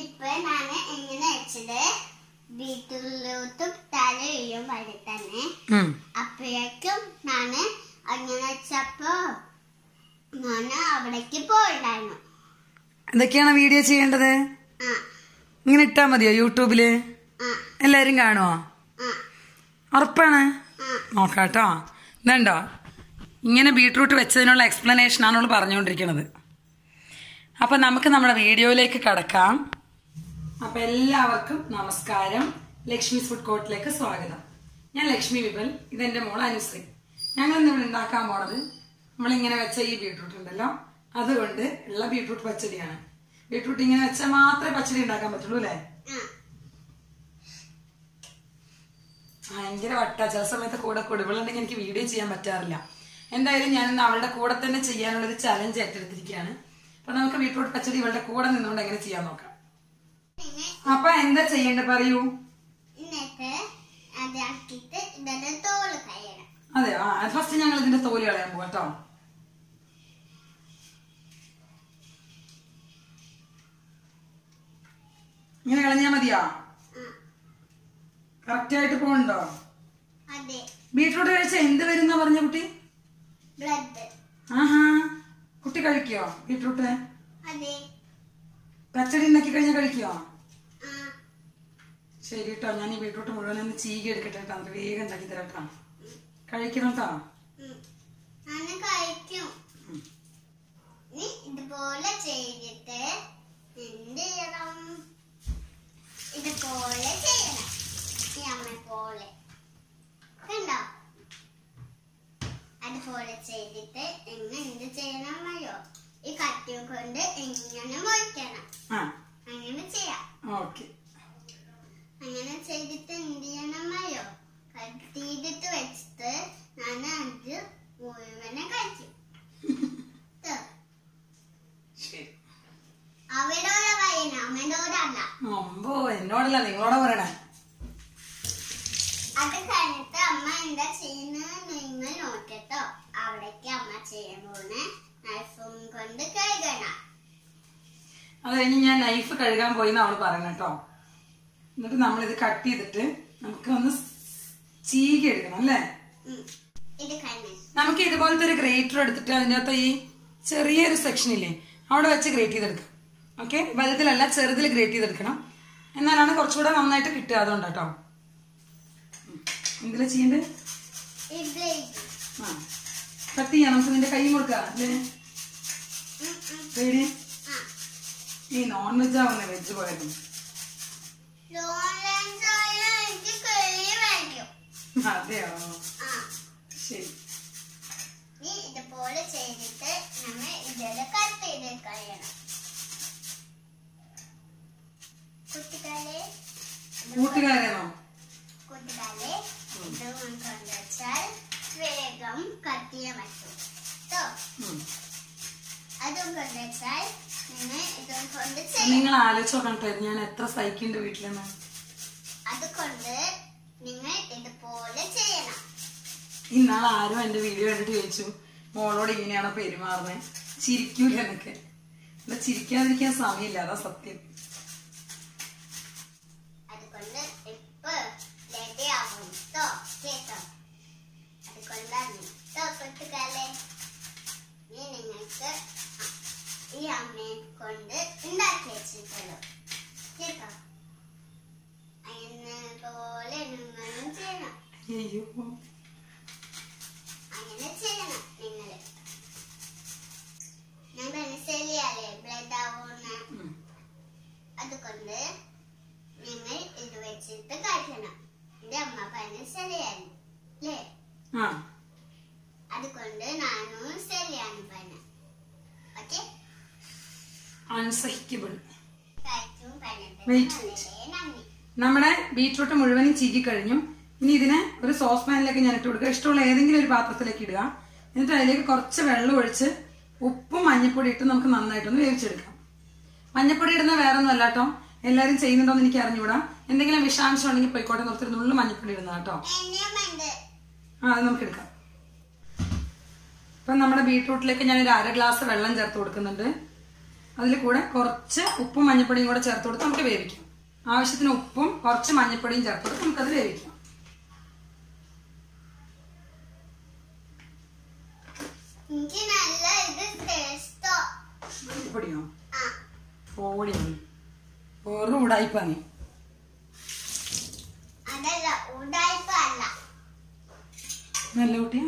ഇപ്പൊ ഞാന് എങ്ങനെ വെച്ചത് വീട്ടിലോട്ട് തല വീഴും വഴി തന്നെ ഉം. അപ്പോഴേക്കും ഞാന് അങ്ങനെ വെച്ചപ്പോ ഞാന് അവിടേക്ക് പോയിണ്ടായിരുന്നു എന്തൊക്കെയാണ് വീഡിയോ ചെയ്യേണ്ടത് ആ ഇങ്ങനെ ഇട്ടാ മതിയോ യൂട്യൂബില് ആ എല്ലാരും കാണുമോ ആ ഉറപ്പാണ് ആ നോക്കാട്ടോ ഇതുണ്ടോ ഇങ്ങനെ ബീട്രൂട്ട് വെച്ചതിനുള്ള എക്സ്പ്ലനേഷൻ ആണ് അവൾ പറഞ്ഞുകൊണ്ടിരിക്കുന്നത് അപ്പൊ നമുക്ക് നമ്മുടെ വീഡിയോയിലേക്ക് കടക്കാം അപ്പൊ എല്ലാവർക്കും നമസ്കാരം ലക്ഷ്മി ഫുഡ് കോർട്ടിലേക്ക് സ്വാഗതം ഞാൻ ലക്ഷ്മി വിപൽ ഇതെന്റെ മോൾ അനുശ്രീ ഞങ്ങൾ ഇന്ന് ഇവിടെ ഉണ്ടാക്കാൻ പോണത് നമ്മളിങ്ങനെ വെച്ച ഈ ബീട്രൂട്ട് ഉണ്ടല്ലോ അതുകൊണ്ട് ഉള്ള ബീട്രൂട്ട് പച്ചടിയാണ് ബീട്രൂട്ട് ഇങ്ങനെ വെച്ചാൽ മാത്രമേ പച്ചടി ഉണ്ടാക്കാൻ പറ്റുള്ളൂ അല്ലേ ആ ഭയങ്കര വട്ട ചില സമയത്ത് കൂടെ കൊടുവുകളുണ്ടെങ്കിൽ എനിക്ക് വീഡിയോ ചെയ്യാൻ പറ്റാറില്ല എന്തായാലും ഞാൻ ഇന്ന് അവളുടെ കൂടെ തന്നെ ചെയ്യാനുള്ള ഒരു ചലഞ്ച് ഏറ്റെടുത്തിരിക്കുകയാണ് അപ്പൊ നമുക്ക് ബീട്രൂട്ട് പച്ചടി ഇവളുടെ കൂടെ നിന്നുകൊണ്ട് എങ്ങനെ ചെയ്യാൻ നോക്കാം പിന്നെ അപ്പൊ എന്താ ചെയ്യേണ്ടത് പറയൂ എന്നിട്ട് അതാക്കിയിട്ട് ഇതിന്റെ തോല് കഴിയണം അതെ ആ ഫസ്റ്റ് ഞങ്ങൾ ഇതിന്റെ തോല് കളയാൻ പോകാം കേട്ടോ ഇങ്ങനെ കളഞ്ഞാ മതിയാ ആ കറക്റ്റ് ആയിട്ട് പോകണ്ടോ അതെ ബീട്രൂട്ട് കഴിച്ചാൽ എന്ത് വരുന്ന പറഞ്ഞ കുട്ടി ബ്ലഡ് ആഹാ കുട്ടി കഴിക്കോ ബീട്രൂട്ട് അതെ പച്ചടി ഉണ്ടാക്കി കഴിഞ്ഞാൽ കഴിക്കോ ആ ശരി കേട്ടോ ഞാൻ ഈ ബീട്രൂട്ട് മുഴുവൻ ഒന്ന് ചീകി എടുക്കട്ടെ കേട്ടോ എന്നിട്ട് വേഗം ഉണ്ടാക്കി തരാം കേട്ടോ കഴിക്കണം കേട്ടോ ഉം. ഞാന് കഴിക്കും നീ ഇതുപോലെ ചെയ്തിട്ട് എന്ത് ചെയ്യണം ഇതുപോലെ ചെയ്യണം ഈ അമ്മ പോലെ കണ്ടോ അതുപോലെ ചെയ്തിട്ട് എങ്ങനെ എന്ത് ചെയ്യണം അറിയോ ഈ കത്തി കൊണ്ട് എങ്ങനെ മുറിക്കണം ആ അങ്ങനെ ചെയ്യാം ഓക്കെ അങ്ങനെ ചെയ്തിട്ട് എന്ത് ചെയ്യണം അറിയോ കത്തിയിട്ട് വെച്ചിട്ട് ഞാൻ അത് മുഴുവനെ കഴിക്കും ട്ടോ. ശരി അവിടെ ഒരു പയ്യന അമ്മയുടെ ഒരല്ല അമ്പോ എന്നോടല്ല നിങ്ങളോടാ പറയണേ അത് കഴിഞ്ഞിട്ട് അമ്മ എന്താ ചെയ്യുന്നത് നിങ്ങൾ നോക്കട്ടോ അവിടേക്ക് അമ്മ ചെയ്യാൻ പോകുന്ന നൈഫും കൊണ്ട് കഴുകണം അത് കഴിഞ്ഞ് ഞാൻ നൈഫ് കഴുകാൻ പോയി എന്ന് അവള് പറയണം കേട്ടോ എന്നിട്ട് നമ്മളിത് കട്ട് ചെയ്തിട്ട് നമുക്ക് ഒന്ന് ചീകി എടുക്കണം അല്ലേ ഉം. ഇത് കഴിഞ്ഞ് നമുക്ക് ഇതുപോലത്തെ ഒരു ഗ്രേറ്റർ എടുത്തിട്ട് അതിൻ്റെ അകത്ത് ഈ ചെറിയൊരു സെക്ഷൻ ഇല്ലേ അവിടെ വെച്ച് ഗ്രേറ്റ് ചെയ്തെടുക്കാം ഓക്കെ വലുതിലല്ല ചെറുതിൽ ഗ്രേറ്റ് ചെയ്തെടുക്കണം എന്നാലാണ് കുറച്ചുകൂടെ നന്നായിട്ട് കിട്ടുക അതുകൊണ്ട് കേട്ടോ എന്തിലാ ചെയ്യണ്ടേ ഇത് ഇത്. ആ കട്ട് ചെയ്യാം നമുക്ക് നിന്റെ കൈ കൊടുക്കാം അല്ലേ ഉം, ഉം. പേടി ആ. ഈ നോൺ വെജ് ആവുന്ന വെജ് പോയത് ലോൺലൈൻസ് ആയാൽ എനിക്ക് കഴിയ വേണ്ടിയോ അതെയോ ആ ശരി നീ ഇതുപോലെ ചെയ്തിട്ട് നമ്മൾ ഇതില് കട്ട് ചെയ്ത് കഴിയണം കുട്ടികളെ കൂട്ടുകാരാണോ കുട്ടികളെ ഇത് കൊണ്ടുവച്ചാൽ വേഗം കട്ട് ചെയ്യാൻ പറ്റും കേട്ടോ ഉം. അതും കൊണ്ടുവച്ചാൽ നിങ്ങൾ ഇതും കൊണ്ട് ചെയ്യണം നിങ്ങൾ ആലോചിച്ച് നോക്കണം കേട്ടോ ഞാൻ എത്ര സഹിക്കുന്നുണ്ട് വീട്ടിലെന്ന് അതുകൊണ്ട് നിങ്ങൾ ഇതുപോലെ ചെയ്യണം ഇന്നാൾ ആരും എന്റെ വീഡിയോ കണ്ടിട്ട് ചോദിച്ചു മോളോട് ഇങ്ങനെയാണോ പെരുമാറുന്നത് ചിരിക്കൂല എന്നൊക്കെ ഇവിടെ ചിരിക്കാതിരിക്കാൻ സമയമില്ല അതാ സത്യം അതുകൊണ്ട് ഇപ്പൊ റെഡി ആവും കേട്ടോ കേട്ടോ അതുകൊണ്ടാണ് കേട്ടോ കുട്ടികളെ നീ നിങ്ങൾക്ക് ഈ അമ്മയെ കൊണ്ട് ഉണ്ടാക്കി വെച്ചിട്ടുള്ളൂ കേട്ടോ അങ്ങനെ പോലെ നിങ്ങളും ചെയ്യണം അയ്യോ അങ്ങനെ ചെയ്യണം നിങ്ങള് ഞാൻ മനസ്സിലാലേ ബ്ലഡ് ആവുന്ന ഉം. അതുകൊണ്ട് നിങ്ങൾ ഇത് വെച്ചിട്ട് കഴിക്കണം എന്റെ അമ്മ പറഞ്ഞ ശരിയാണ് അല്ലേ ആ അതുകൊണ്ട് നാനും ശരിയാണ് പറഞ്ഞ ഓക്കെ അൺസഹിക്കബിൾ കഴിച്ചും Wait. പറഞ്ഞത് വളരെ നന്ദി നമ്മുടെ ബീട്രൂട്ട് മുഴുവനും ചീകി കഴിഞ്ഞു ഇനി ഇതിനെ ഒരു സോസ് പാനിലേക്ക് ഞാൻ ഇട്ട് കൊടുക്കുക ഇഷ്ടമുള്ള ഏതെങ്കിലും ഒരു പാത്രത്തിലേക്ക് ഇടുക എന്നിട്ട് അതിലേക്ക് കുറച്ച് വെള്ളം ഒഴിച്ച് ഉപ്പും മഞ്ഞപ്പൊടി ഇട്ട് നമുക്ക് നന്നായിട്ടൊന്ന് വേവിച്ചെടുക്കാം മഞ്ഞപ്പൊടി ഇടുന്ന വേറെ ഒന്നും അല്ല കേട്ടോ എല്ലാവരും ചെയ്യുന്നുണ്ടോന്ന് എനിക്ക് അറിഞ്ഞുകൂടാ എന്തെങ്കിലും വിഷാംശം ഉണ്ടെങ്കിൽ പോയിക്കോട്ടെ നിർത്തി നുള്ളു മഞ്ഞപ്പൊടി ഇടുന്ന കേട്ടോ എന്നെയും ഉണ്ട് ആ അത് നമുക്ക് എടുക്കാം ഇപ്പം നമ്മുടെ ബീട്രൂട്ടിലേക്ക് ഞാൻ ഒരു അര ഗ്ലാസ് വെള്ളം ചേർത്ത് കൊടുക്കുന്നുണ്ട് അതിൽ കൂടെ കുറച്ച് ഉപ്പും മഞ്ഞൾപ്പൊടിയും കൂടെ ചേർത്ത് കൊടുത്ത് നമുക്ക് വേവിക്കാം ആവശ്യത്തിന് ഉപ്പും കുറച്ച് മഞ്ഞൾപ്പൊടിയും ചേർത്ത് കൊടുത്ത് നമുക്കത് വേവിക്കാം എനിക്ക് നല്ല ഇത് ടേസ്റ്റോ മഞ്ഞൾപ്പൊടിയോ ആ പൊടിയാണ് വെറും ഉടായിപ്പാണ് അതല്ല ഉടായ്പ അല്ല നല്ല കുട്ടിയാ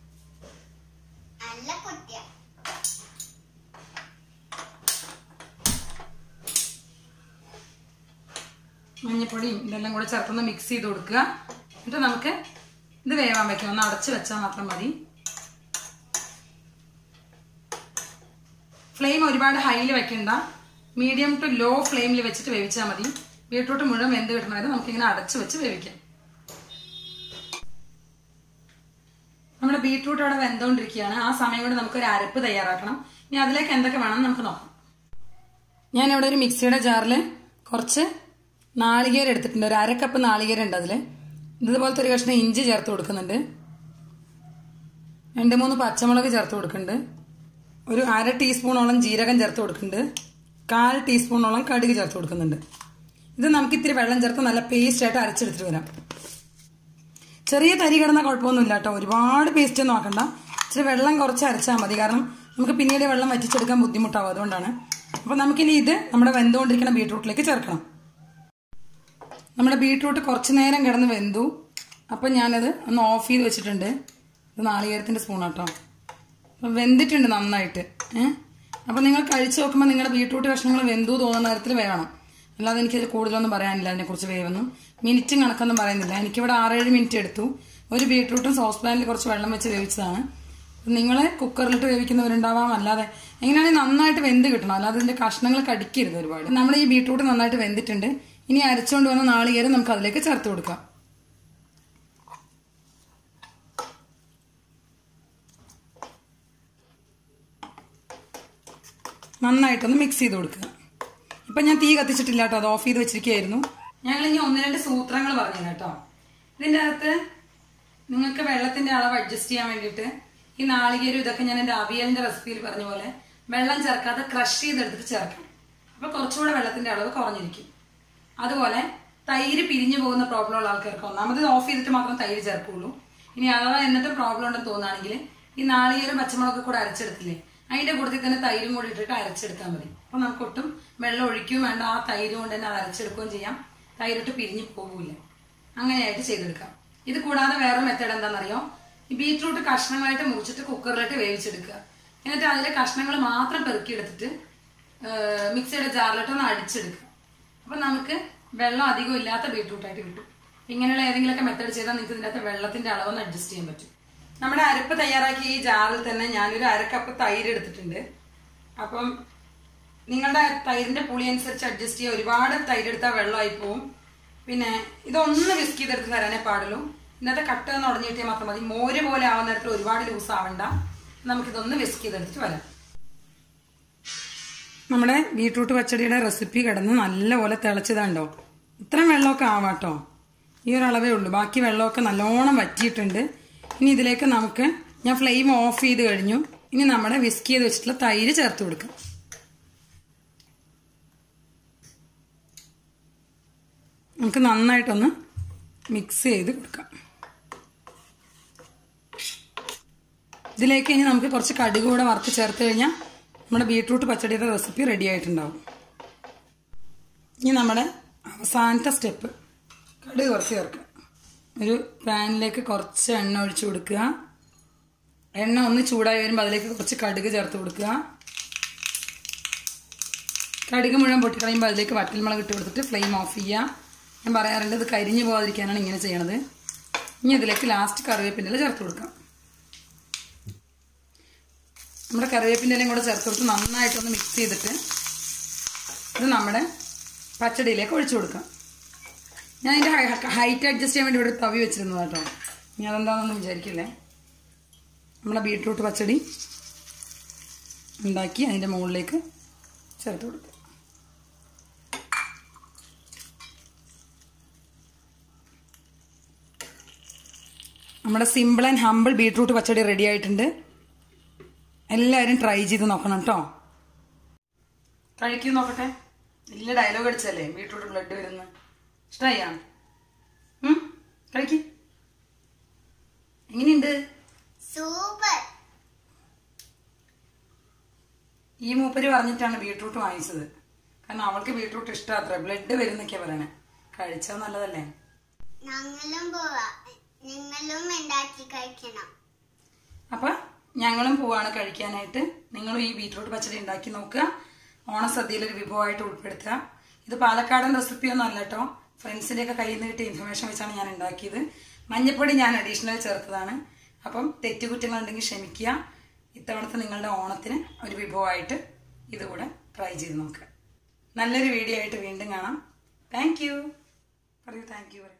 നല്ല കുട്ടിയ മഞ്ഞപ്പൊടിയും ഇതെല്ലാം കൂടെ ചേർത്തൊന്ന് മിക്സ് ചെയ്ത് കൊടുക്കുക എന്നിട്ട് നമുക്ക് ഇത് വേവാൻ വെക്കാം ഒന്ന് അടച്ച് വെച്ചാൽ മാത്രം മതി ഫ്ലെയിം ഒരുപാട് ഹൈയിൽ വെക്കണ്ട മീഡിയം ടു ലോ ഫ്ലെയിമിൽ വെച്ചിട്ട് വേവിച്ചാൽ മതി ബീട്രൂട്ട് മുഴുവൻ വെന്ത് കിട്ടണ വരെ നമുക്കിങ്ങനെ അടച്ച് വെച്ച് വേവിക്കാം നമ്മുടെ ബീട്രൂട്ട് അവിടെ വെന്തുകൊണ്ടിരിക്കുകയാണ് ആ സമയം കൊണ്ട് നമുക്കൊരു അരപ്പ് തയ്യാറാക്കണം ഇനി അതിലേക്ക് എന്തൊക്കെ വേണം നമുക്ക് നോക്കാം ഞാനിവിടെ ഒരു മിക്സിയുടെ ജാറിൽ കുറച്ച് നാളികേരം എടുത്തിട്ടുണ്ട് ഒരു അര കപ്പ് നാളികേരം ഉണ്ട് അതിൽ ഇതുപോലത്തെ ഒരു കഷ്ണം ഇഞ്ചി ചേർത്ത് കൊടുക്കുന്നുണ്ട് രണ്ട് മൂന്ന് പച്ചമുളക് ചേർത്ത് കൊടുക്കുന്നുണ്ട് ഒരു അര ടീസ്പൂണോളം ജീരകം ചേർത്ത് കൊടുക്കുന്നുണ്ട് കാൽ ടീസ്പൂണോളം കടുക് ചേർത്ത് കൊടുക്കുന്നുണ്ട് ഇത് നമുക്ക് ഇത്തിരി വെള്ളം ചേർത്ത് നല്ല പേസ്റ്റ് ആയിട്ട് അരച്ചെടുത്തിട്ട് വരാം ചെറിയ തരി കിടന്ന കുഴപ്പമൊന്നുമില്ല കേട്ടോ ഒരുപാട് പേസ്റ്റ് ഒന്നും ആക്കണ്ട ഇച്ചിരി വെള്ളം കുറച്ച് അരച്ചാൽ മതി കാരണം നമുക്ക് പിന്നീട് വെള്ളം വറ്റിച്ചെടുക്കാൻ ബുദ്ധിമുട്ടാവും അതുകൊണ്ടാണ് അപ്പോൾ നമുക്കിനി ഇത് നമ്മുടെ വെന്തുകൊണ്ടിരിക്കുന്ന ബീട്രൂട്ടിലേക്ക് ചേർക്കണം നമ്മുടെ ബീട്രൂട്ട് കുറച്ച് നേരം കിടന്ന് വെന്തു അപ്പം ഞാനത് ഒന്ന് ഓഫ് ചെയ്ത് വെച്ചിട്ടുണ്ട് ഇത് നാളികേരത്തിൻ്റെ സ്പൂണാട്ടോ അപ്പം വെന്തിട്ടുണ്ട് നന്നായിട്ട് ഏഹ് അപ്പം നിങ്ങൾ കഴിച്ച് നോക്കുമ്പോൾ നിങ്ങളുടെ ബീട്രൂട്ട് കഷ്ണങ്ങൾ വെന്തു തോന്നുന്ന നേരത്തിൽ വേണം അല്ലാതെ എനിക്കത് കൂടുതലൊന്നും പറയാനില്ല അതിനെക്കുറിച്ച് വേവൊന്നും മിനിറ്റും കണക്കൊന്നും പറയുന്നില്ല എനിക്കിവിടെ ആറേഴ് മിനിറ്റ് എടുത്തു ഒരു ബീട്രൂട്ടും സോസ് പാനിൽ കുറച്ച് വെള്ളം വെച്ച് വേവിച്ചതാണ് നിങ്ങൾ കുക്കറിലിട്ട് വേവിക്കുന്നവരുണ്ടാവാം അല്ലാതെ എങ്ങനെയാണെങ്കിൽ നന്നായിട്ട് വെന്ത് കിട്ടണം അല്ലാതെ ഇതിന്റെ കഷ്ണങ്ങൾ കടിക്കരുത് ഒരുപാട് നമ്മുടെ ഈ ബീട്രൂട്ട് നന്നായിട്ട് വെന്തിട്ടുണ്ട് ഇനി അരച്ചുകൊണ്ട് വന്ന നാളികേരം നമുക്ക് അതിലേക്ക് ചേർത്ത് കൊടുക്കാം നന്നായിട്ടൊന്ന് മിക്സ് ചെയ്ത് കൊടുക്കുക ഇപ്പം ഞാൻ തീ കത്തിച്ചിട്ടില്ല കേട്ടോ അത് ഓഫ് ചെയ്ത് വെച്ചിരിക്കുകയായിരുന്നു ഞങ്ങൾ ഇനി ഒന്ന് രണ്ട് സൂത്രങ്ങൾ പറഞ്ഞു കേട്ടോ ഇതിൻ്റെ അകത്ത് നിങ്ങൾക്ക് വെള്ളത്തിന്റെ അളവ് അഡ്ജസ്റ്റ് ചെയ്യാൻ വേണ്ടിയിട്ട് ഈ നാളികേരം ഇതൊക്കെ ഞാൻ എൻ്റെ അവിയലിന്റെ റെസിപ്പിയിൽ പറഞ്ഞ പോലെ വെള്ളം ചേർക്കാതെ ക്രഷ് ചെയ്തെടുത്തിട്ട് ചേർക്കണം അപ്പൊ കുറച്ചുകൂടെ വെള്ളത്തിന്റെ അളവ് കുറഞ്ഞിരിക്കും അതുപോലെ തൈര് പിരിഞ്ഞു പോകുന്ന പ്രോബ്ലം ഉള്ള ആൾക്കാർക്ക് ഒന്നാമത് ഓഫ് ചെയ്തിട്ട് മാത്രം തൈര് ചേർക്കുള്ളൂ ഇനി അഥവാ എന്നിട്ട് പ്രോബ്ലം ഉണ്ടെന്ന് തോന്നുകയാണെങ്കിൽ ഈ നാളികേരം പച്ചമുളക് കൂടെ അരച്ചെടുത്തില്ലേ അതിന്റെ കൂട്ടത്തിൽ തന്നെ തൈരും കൂടി ഇട്ടിട്ട് അരച്ചെടുത്താൽ മതി അപ്പൊ നമുക്ക് ഒട്ടും വെള്ളം ഒഴിക്കുകയും വേണ്ട ആ തൈര് കൊണ്ട് തന്നെ അത് അരച്ചെടുക്കുകയും ചെയ്യാം തൈരിട്ട് പിരിഞ്ഞു പോകില്ല അങ്ങനെയായിട്ട് ചെയ്തെടുക്കാം ഇത് കൂടാതെ വേറെ മെത്തേഡ് എന്താണെന്നറിയോ ഈ ബീറ്റ്റൂട്ട് കഷ്ണങ്ങളായിട്ട് മുറിച്ചിട്ട് കുക്കറിലിട്ട് വേവിച്ചെടുക്കുക എന്നിട്ട് അതിലെ കഷ്ണങ്ങൾ മാത്രം പെറുക്കിയെടുത്തിട്ട് മിക്സിയുടെ ജാറിലിട്ട് ഒന്ന് അടിച്ചെടുക്കുക അപ്പൊ നമുക്ക് വെള്ളം അധികം ഇല്ലാത്ത ബീട്രൂട്ടായിട്ട് കിട്ടും ഇങ്ങനെയുള്ള ഏതെങ്കിലുമൊക്കെ മെത്തേഡ് ചെയ്താൽ നിങ്ങൾക്ക് ഇതിൻ്റെ അകത്ത് വെള്ളത്തിന്റെ അളവൊന്ന് അഡ്ജസ്റ്റ് ചെയ്യാൻ പറ്റും നമ്മുടെ അരപ്പ് തയ്യാറാക്കിയ ഈ ജാറിൽ തന്നെ ഞാനൊരു അരക്കപ്പ് തൈര് എടുത്തിട്ടുണ്ട് അപ്പം നിങ്ങളുടെ തൈരിന്റെ പുളി അനുസരിച്ച് അഡ്ജസ്റ്റ് ചെയ്യുക ഒരുപാട് തൈര് എടുത്താൽ വെള്ളമായി പോവും പിന്നെ ഇതൊന്ന് വിസ്ക് ചെയ്തെടുത്ത് തരാനേ പാടുള്ളൂ ഇന്നത്തെ കട്ട ഒന്ന് ഉടഞ്ഞു കിട്ടിയാൽ മാത്രം മതി മോര് പോലെ ആവുന്ന നേരത്തിൽ ഒരുപാട് ലൂസ് ആവണ്ട നമുക്കിതൊന്ന് വിസ്ക് ചെയ്തെടുത്തിട്ട് വരാം നമ്മുടെ ബീട്രൂട്ട് പച്ചടിയുടെ റെസിപ്പി കിടന്ന് നല്ലപോലെ തിളച്ചതാണ്ടോ ഇത്രയും വെള്ളമൊക്കെ ആവാട്ടോ ഈ ഒരു അളവേ ഉള്ളൂ ബാക്കി വെള്ളമൊക്കെ നല്ലോണം വറ്റിയിട്ടുണ്ട് ഇനി ഇതിലേക്ക് നമുക്ക് ഞാൻ ഫ്ലെയിം ഓഫ് ചെയ്ത് കഴിഞ്ഞു ഇനി നമ്മുടെ വിസ്ക് ചെയ്ത് വെച്ചിട്ടുള്ള തൈര് ചേർത്ത് കൊടുക്കാം നമുക്ക് നന്നായിട്ടൊന്ന് മിക്സ് ചെയ്ത് കൊടുക്കാം ഇതിലേക്ക് ഇനി നമുക്ക് കുറച്ച് കടുക് കൂടെ വറുത്ത് ചേർത്ത് കഴിഞ്ഞാൽ നമ്മുടെ ബീട്രൂട്ട് പച്ചടിയുടെ റെസിപ്പി റെഡി ആയിട്ടുണ്ടാവും ഇനി നമ്മുടെ അവസാനത്തെ സ്റ്റെപ്പ് കടുക് കുറച്ച് ചേർക്കുക ഒരു പാനിലേക്ക് കുറച്ച് എണ്ണ ഒഴിച്ചു കൊടുക്കുക എണ്ണ ഒന്ന് ചൂടായി വരുമ്പോൾ അതിലേക്ക് കുറച്ച് കടുക് ചേർത്ത് കൊടുക്കുക കടുക് മുഴുവൻ പൊട്ടിക്കളയുമ്പോൾ അതിലേക്ക് വറ്റൽമുളക് ഇട്ട് കൊടുത്തിട്ട് ഫ്ലെയിം ഓഫ് ചെയ്യുക ഞാൻ പറയാറുണ്ട് ഇത് കരിഞ്ഞു പോകാതിരിക്കാനാണ് ഇങ്ങനെ ചെയ്യണത് ഇനി ഇതിലേക്ക് ലാസ്റ്റ് കറിവേപ്പിൻ്റെ ചേർത്ത് കൊടുക്കാം നമ്മുടെ കറിവേപ്പിൻ്റെ ഇലയും കൂടെ ചേർത്ത് കൊടുത്ത് നന്നായിട്ടൊന്ന് മിക്സ് ചെയ്തിട്ട് ഇത് നമ്മുടെ പച്ചടിയിലേക്ക് ഒഴിച്ചു കൊടുക്കാം ഞാൻ ഇതിൻ്റെ ഹൈറ്റ് അഡ്ജസ്റ്റ് ചെയ്യാൻ വേണ്ടി ഇവിടെ ഒരു തവി വെച്ചിരുന്നു കേട്ടോ ഇനി അതെന്താണെന്നൊന്നും വിചാരിക്കില്ലേ നമ്മളെ ബീട്രൂട്ട് പച്ചടി ഉണ്ടാക്കി അതിൻ്റെ മുകളിലേക്ക് ചേർത്ത് കൊടുക്കുക നമ്മുടെ സിമ്പിൾ ആൻഡ് ഹമ്പിൾ ബീട്രൂട്ട് പച്ചടി റെഡി ആയിട്ടുണ്ട് എല്ലാവരും ട്രൈ ചെയ്ത് നോക്കണം കേട്ടോ കഴിക്കും നോക്കട്ടെ വലിയ ഡയലോഗ് അടിച്ചല്ലേ ബീട്രൂട്ട് ബ്ലഡ് വരുന്നു ഇഷ്ടമായാ കഴിക്കും എങ്ങനെയുണ്ട് സൂപ്പർ ഈ മൂപ്പര് പറഞ്ഞിട്ടാണ് ബീട്രൂട്ട് വാങ്ങിച്ചത് കാരണം അവൾക്ക് ബീട്രൂട്ട് ഇഷ്ടമാത്ര ബ്ലഡ് വരുന്നൊക്കെയാ പറയണേ കഴിച്ചാൽ നല്ലതല്ലേ ഞങ്ങളും പോവാ നിങ്ങളും ഉണ്ടാക്കി കഴിക്കണം അപ്പൊ ഞങ്ങളും പോവാണ് കഴിക്കാനായിട്ട് നിങ്ങളും ഈ ബീട്രൂട്ട് പച്ചടി ഉണ്ടാക്കി നോക്കുക ഓണസദ്യയിൽ ഒരു വിഭവമായിട്ട് ഉൾപ്പെടുത്തുക ഇത് പാലക്കാടൻ റെസിപ്പിയൊന്നും അല്ല കേട്ടോ ഫ്രണ്ട്സിന്റെ ഒക്കെ കയ്യിൽ നിന്ന് കിട്ടിയ ഇൻഫർമേഷൻ വെച്ചാണ് ഞാൻ ഉണ്ടാക്കിയത് മഞ്ഞപ്പൊടി ഞാൻ അഡീഷണൽ ചേർത്തതാണ് അപ്പം തെറ്റുകുറ്റങ്ങളുണ്ടെങ്കിൽ ക്ഷമിക്കുക ഇത്തവണത്തെ നിങ്ങളുടെ ഓണത്തിന് ഒരു വിഭവമായിട്ട് ഇതുകൂടെ ട്രൈ ചെയ്ത് നോക്കുക നല്ലൊരു വീഡിയോ ആയിട്ട് വീണ്ടും കാണാം താങ്ക് യു പറയൂ താങ്ക് യു പറയൂ